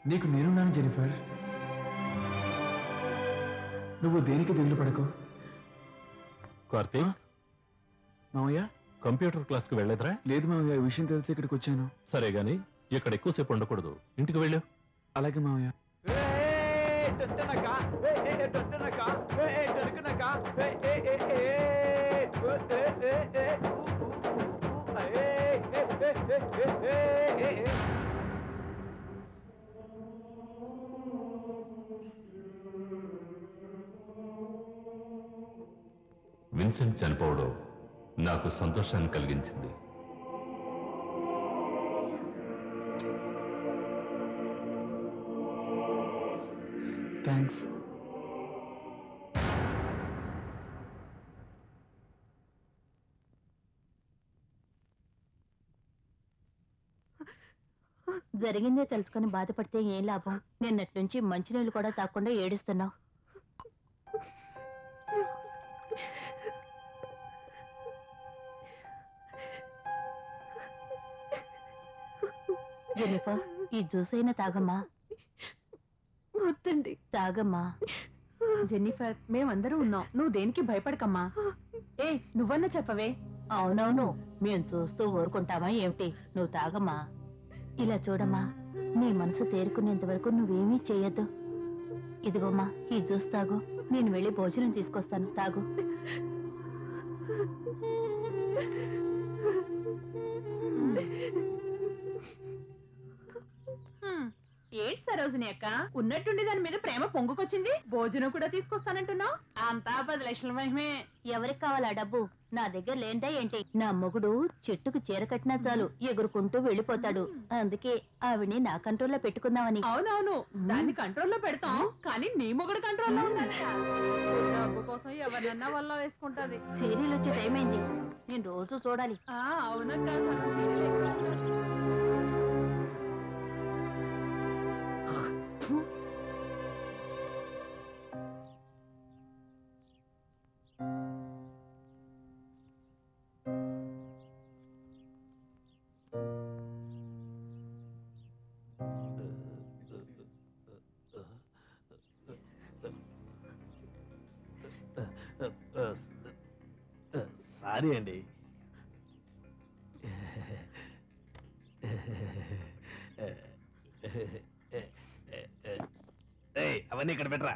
నీకు నేనున్నాను జెనిఫర్ నువ్వు దేనికి దిగులు పడకు కార్తీక్ మామయ్య కంప్యూటర్ క్లాస్కి వెళ్ళేదరా లేదు మామయ్య ఈ విషయం తెలిసి ఇక్కడికి వచ్చాను సరే గాని ఇక్కడ ఎక్కువసేపు ఉండకూడదు ఇంటికి వెళ్ళు అలాగే మామయ్య విన్సెంట్ చనిపోవడం నాకు సంతోషాన్ని కలిగించింది థ్యాంక్స్ జరిగిందే తెలుసుకొని బాధపడితే ఏం లాభం నిన్నటి నుంచి మంచినీళ్ళు కూడా తాకుండా ఏడుస్తున్నావు జెనిఫర్ ఈ జ్యూస్ అయినా తాగమ్మా వద్దండి తాగమ్మా జెన్నిఫర్ మేమందరూ ఉన్నాం నువ్వు దేనికి భయపడకమ్మా ఏ నువ్వన్నా చెప్పవే అవునవును మేము చూస్తూ ఊరుకుంటామా ఏమిటి నువ్వు తాగమ్మా ఇలా చూడమ్మా నీ మనసు తేరుకునేంత వరకు నువ్వేమీ చేయొద్దు ఇదిగోమ్మా ఈ జ్యూస్ తాగు నేను వెళ్ళి భోజనం తీసుకొస్తాను తాగు ఏంటి సరోజిని అక్క ఉన్నట్టుండి దాని మీద ప్రేమ పొంగుకొచ్చింది భోజనం కూడా తీసుకొస్తానంటున్నావు అంతా పది లక్షల మహిమే ఎవరికి కావాలా డబ్బు నా దగ్గర లేందా ఏంటి నా మొగుడు చెట్టుకు చీర కట్టినా చాలు ఎగురుకుంటూ వెళ్ళిపోతాడు అందుకే ఆవిడ్ని నా కంట్రోల్లో పెట్టుకుందామని అవునవును దాన్ని కంట్రోల్లో పెడతాం కానీ నీ మొగుడు కంట్రోల్లో ఉండాలి డబ్బు కోసం ఎవరినన్నా వల్ల వేసుకుంటది సీరియల్ వచ్చే టైం అయింది నేను రోజు చూడాలి ఆ అవునక్క సగం సీరియల్ ఎక్కువ. సారీ అండి ఏయ్, అవన్నీ ఇక్కడ పెట్టరా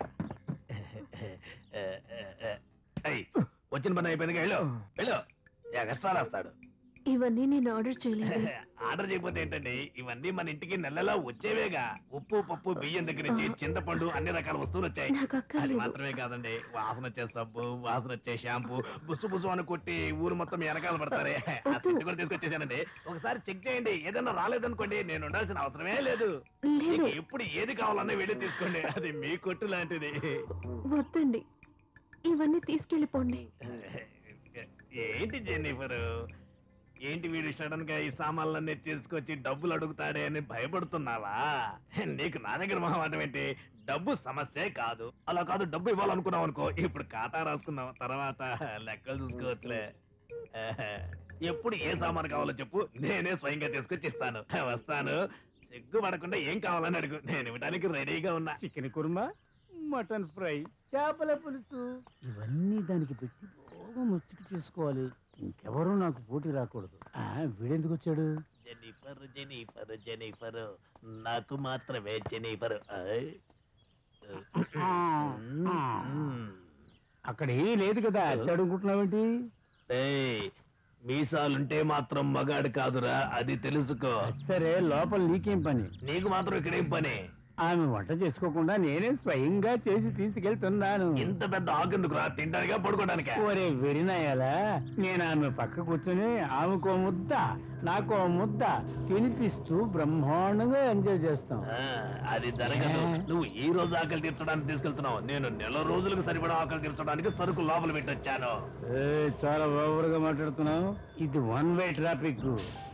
ఏయ్, వచ్చిన పని అయిపోయింది వెళ్ళు వెళ్ళు ఎక్స్ట్రా రాస్తాడు ఇవన్నీ నేను ఆర్డర్ చేయలేదు ఆర్డర్ చేయకపోతే ఏంటండి ఇవన్నీ మన ఇంటికి నెలలా వచ్చేవేగా ఉప్పు పప్పు బియ్యం దగ్గర నుంచి చింతపండు అన్ని రకాల వస్తువులు వచ్చాయి నాకు అది అక్కర్లేదు మాత్రమే కాదండి వాసన వచ్చే సబ్బు వాసన వచ్చే షాంపూ బుస్సు బుస్సు అని కొట్టి ఊరు మొత్తం వెనకాల పడతారే ఆ వద్దు. సెట్ కూడా తీసుకొచ్చేసానండి ఒకసారి చెక్ చేయండి ఏదైనా రాలేదనుకోండి నేను ఉండాల్సిన అవసరమే లేదు లేదు మీకు ఎప్పుడు ఏది కావాలన్నా వెళ్ళి తీసుకోండి అది మీ కొట్టు లాంటిది వద్దండి ఇవన్నీ తీసుకెళ్ళిపోండి ఏంటి జెన్నిఫర్ ఏంటి వీడు సడన్ గా ఈ సామాన్లన్నీ తీసుకొచ్చి డబ్బులు అడుగుతాడే అని భయపడుతున్నావా నీకు నా దగ్గర మొహమాటం ఏంటి డబ్బు సమస్యే కాదు అలా కాదు డబ్బు ఇవ్వాలనుకున్నావు అనుకో ఇప్పుడు ఖాతా రాసుకుందాం తర్వాత లెక్కలు చూసుకోవచ్చులే ఎప్పుడు ఏ సామాన్ కావాలో చెప్పు నేనే స్వయంగా తీసుకొచ్చి ఇస్తాను వస్తాను సిగ్గుపడకుండా ఏం కావాలని అడుగు నేను ఇవ్వడానికి రెడీగా ఉన్నా చికెన్ కుర్మా మటన్ ఫ్రై చేపల పులుసు ఇవన్నీ దానికి పెట్టి బాగా ముచ్చుకు చేసుకోవాలి ఇంకెవరూ నాకు పోటీ రాకూడదు ఆ, వీడెందుకు వచ్చాడు జెనిఫర్ జెనిఫర్ జెనిఫర్ నాకు మాత్రమే జెనిఫర్ ఆయ్. ఆ, ఆ. అక్కడ ఏ లేదు కదా అడుగుకుంటున్నావేంటి ఏయ్, మీసాలుంటే మాత్రం మగాడు కాదురా అది తెలుసుకో సరే లోపల నీకేం పని నీకు మాత్రం ఇక్కడేం పని ఆమె వంట చేసుకోకుండా నేనే స్వయంగా చేసి తీసుకెళ్తున్నాను ఇంత పెద్ద ఆకెందుకు రా తింటానిగా పడుకోవడానికే ఒరే వెరినాయాలా నేను ఆమె పక్క కూర్చొని ఆమెకో ముద్ద నాకో ముద్ద తినిపిస్తూ బ్రహ్మాండంగా ఎంజాయ్ చేస్తాం ఆ, అది జరగదు నువ్వు ఈ రోజు ఆకలి తీర్చడానికి తీసుకెళ్తున్నావు నేను నెల రోజులకు సరిపడా ఆకలి తీర్చడానికి సరుకు లోపల పెట్టొచ్చాను ఏ, చాలా ఓవర్గా మాట్లాడుతున్నావు ఇది వన్ వే ట్రాఫిక్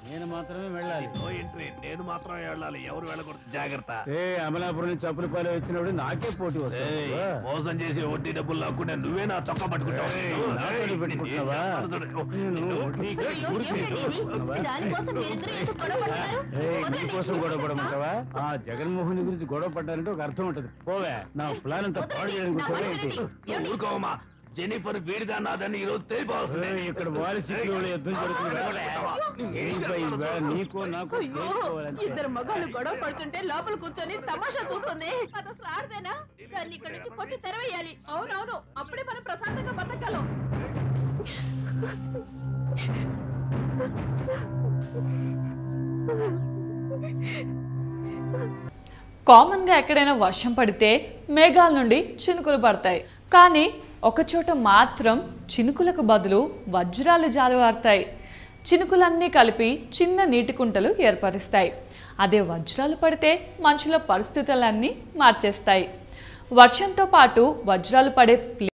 నేను మాత్రమే వెళ్ళాలి నో ఎంట్రీ నేను మాత్రమే వెళ్ళాలి ఎవరు వెళ్ళకూడదు జాగ్రత్త ఏ అమలాపురం నుంచి అప్పుల పాలు వచ్చినప్పుడు నాకే పోటీ ఏయ్, వస్తుంది మోసం చేసి వడ్డీ డబ్బులు లాక్కుంటే నువ్వే నా చొక్కా పట్టుకుంటావు ఏయ్, ఏయ్, నాతోనే ఏయ్, పెట్టుకుంటున్నావా? నేను నేను నిన్ను- వడ్డీకి అయ్యో, ఊరికే ఏమిటండి ఇది? చూస్తున్నావా? దానికోసం మీరిద్దరూ ఎందుకు గొడవ పడుతున్నారు? ఏయ్, వదలండి. నీకోసం గొడవ పడమంటావా ఆ జగన్మోహన్ గురించి గొడవ పడ్డారంటే ఒక అర్థం ఉంటది పోవే నా ప్లాన్ అంతా పాడు చేయడానికి నా వచ్చావా మాట ఏంటి? వినండి. ఏమండి? ఊరుకోమా జెనిఫర్ వీడిదా నాదని ఈ రోజు తెలిపోతుంది ఏయ్, ఇక్కడ వారి సిక్కులు వాళ్ళ యుద్ధం జరుగుతుంది ఏంటి ఈ వేళ నీకో నాకు అయ్యో, తేలిపోవాలంటే. ఇద్దరు మగాళ్ళు గొడవ పడుతుంటే లోపల కూర్చొని తమాషా చూస్తుంది అది అసలు ఆడదేనా దాన్ని ఇక్కడ నుంచి కొట్టి తెరవేయాలి అవునవును అప్పుడే మనం ప్రశాంతంగా బతకగలం కామన్గా ఎక్కడైనా వర్షం పడితే మేఘాల నుండి చినుకులు పడతాయి కానీ ఒకచోట మాత్రం చినుకులకు బదులు వజ్రాలు జాలువారుతాయి చినుకులన్నీ కలిపి చిన్న నీటి కుంటలు ఏర్పరుస్తాయి అదే వజ్రాలు పడితే మనుషుల పరిస్థితులన్నీ మార్చేస్తాయి వర్షంతో పాటు వజ్రాలు పడే ప్లే